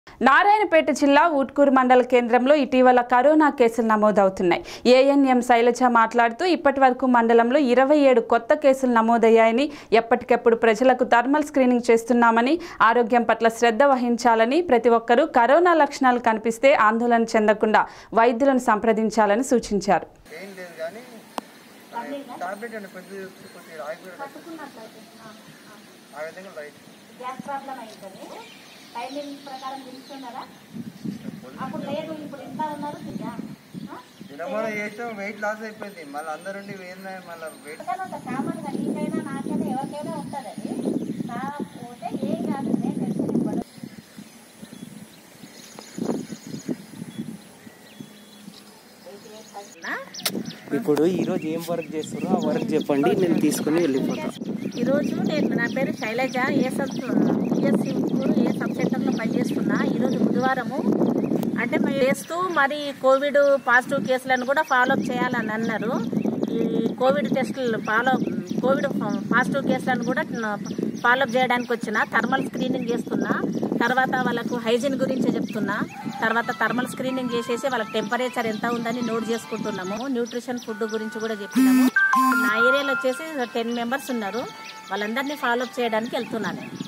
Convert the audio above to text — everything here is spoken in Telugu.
నారాయణపేట జిల్లా ఊట్కూరు మండల కేంద్రంలో ఇటీవల కరోనా కేసులు నమోదవుతున్నాయి ఏఎన్ఎం శైలజ మాట్లాడుతూ ఇప్పటి వరకు మండలంలో ఇరవై ఏడు కొత్త కేసులు నమోదయ్యాయని ఎప్పటికెప్పుడు ప్రజలకు థర్మల్ స్క్రీనింగ్ చేస్తున్నామని ఆరోగ్యం పట్ల శ్రద్ధ వహించాలని ప్రతి ఒక్కరూ కరోనా లక్షణాలు కనిపిస్తే ఆందోళన చెందకుండా వైద్యులను సంప్రదించాలని సూచించారు ఏం లేదు కానీ టాబ్లెట్ అండి కొద్దిగా కొద్దిగా ఆగిపోయాడు ఆ విధంగా రైట్ గ్యాస్ ప్రాబ్లం అవుతుంది టైమింగ్ ప్రకారం తెలుస్తున్నారా అప్పుడు లేదు ఇప్పుడు ఎంత ఉన్నారు తిన్నా వినమన చేసాం వెయిట్ లాస్ అయిపోయింది మళ్ళీ అందరుండి వేరే మళ్ళీ వెయిట్ కామన్గా నీకైనా నాకైనా ఎవరికైనా ఉంటుంది అది కాకపోతే ఏం కాదు నేను టెన్షన్ ఇవ్వడం ఇప్పుడు ఈరోజు ఏం వర్క్ చేస్తారో ఆ వర్క్ చెప్పండి నేను తీసుకుని వెళ్ళిపోతాను ఈరోజు నేను నా పేరు శైలజ ఏ సబ్ పిఎస్సి ఊరు ఏ సబ్ సెంటర్లో పనిచేస్తున్నా ఈరోజు బుధవారము అంటే మేము చేస్తూ మరి కోవిడ్ పాజిటివ్ కేసులను కూడా ఫాలోఅప్ చేయాలని అన్నారు ఈ కోవిడ్ టెస్టులు ఫాలో కోవిడ్ పాజిటివ్ కేసులను కూడా ఫాలోఅప్ చేయడానికి వచ్చిన థర్మల్ స్క్రీనింగ్ చేస్తున్నా తర్వాత వాళ్ళకు హైజీన్ గురించి చెప్తున్నా తర్వాత థర్మల్ స్క్రీనింగ్ చేసేసి వాళ్ళకి టెంపరేచర్ ఎంత ఉందని నోట్ చేసుకుంటున్నాము న్యూట్రిషన్ ఫుడ్ గురించి కూడా చెప్పినాము నా ఏరియాలో వచ్చేసి టెన్ మెంబర్స్ ఉన్నారు వాళ్ళందరినీ ఫాలోఅప్ చేయడానికి వెళ్తున్నాను నేను